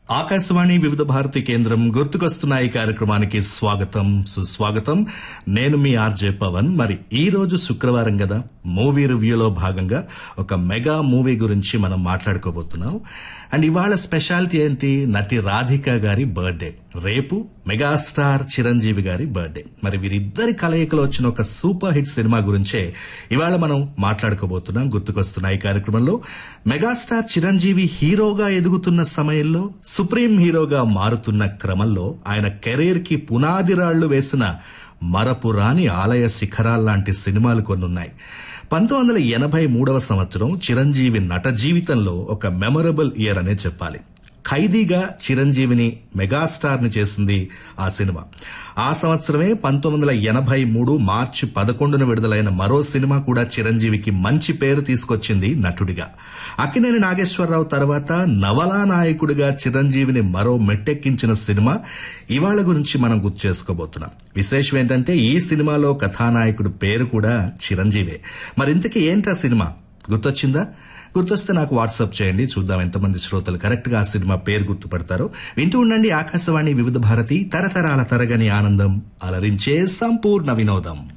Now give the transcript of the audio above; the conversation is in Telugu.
ఆకాశవాణి వివిధ భారతి కేంద్రం గుర్తుకొస్తున్న ఈ కార్యక్రమానికి స్వాగతం సుస్వాగతం నేను మీ ఆర్జే పవన్ మరి ఈ రోజు శుక్రవారం కదా మూవీ రివ్యూలో భాగంగా ఒక మెగా మూవీ గురించి మనం మాట్లాడుకోబోతున్నాం అండ్ ఇవాళ స్పెషాలిటీ ఏంటి నటి రాధిక గారి బర్త్డే రేపు మెగాస్టార్ చిరంజీవి గారి బర్త్డే మరి వీరిద్దరి కలయికలో వచ్చిన ఒక సూపర్ హిట్ సినిమా గురించే ఇవాళ మనం మాట్లాడుకోబోతున్నాం గుర్తుకొస్తున్న ఈ కార్యక్రమంలో మెగాస్టార్ చిరంజీవి హీరోగా ఎదుగుతున్న సమయంలో సుప్రీం హీరోగా మారుతున్న క్రమంలో ఆయన కెరీర్ కి పునాదిరాళ్లు వేసిన మరపురాని ఆలయ శిఖరాల్లాంటి సినిమాలు కొన్నున్నాయి పంతొమ్మిది వందల ఎనభై మూడవ సంవత్సరం చిరంజీవి నట జీవితంలో ఒక మెమొరబుల్ ఇయర్ అనే చెప్పాలి ఖైదీగా చిరంజీవిని మెగాస్టార్ ని చేసింది ఆ సినిమా ఆ సంవత్సరమే పంతొమ్మిది వందల ఎనభై మూడు మార్చి పదకొండున విడుదలైన మరో సినిమా కూడా చిరంజీవికి మంచి పేరు తీసుకొచ్చింది నటుడిగా అక్కినేని నాగేశ్వరరావు తర్వాత నవలా నాయకుడిగా చిరంజీవిని మరో మెట్టెక్కించిన సినిమా ఇవాళ గురించి మనం గుర్తు చేసుకోబోతున్నాం విశేషం ఏంటంటే ఈ సినిమాలో కథానాయకుడు పేరు కూడా చిరంజీవే మరింతకీ ఏంటా సినిమా గుర్తొచ్చిందా గుర్తొస్తే నాకు వాట్సాప్ చేయండి చూద్దాం ఎంతమంది శ్రోతలు కరెక్ట్ గా ఆ సినిమా పేరు గుర్తుపడతారో వింటూ ఉండండి ఆకాశవాణి వివిధ భారతి తరతరాల తరగని ఆనందం అలరించే సంపూర్ణ వినోదం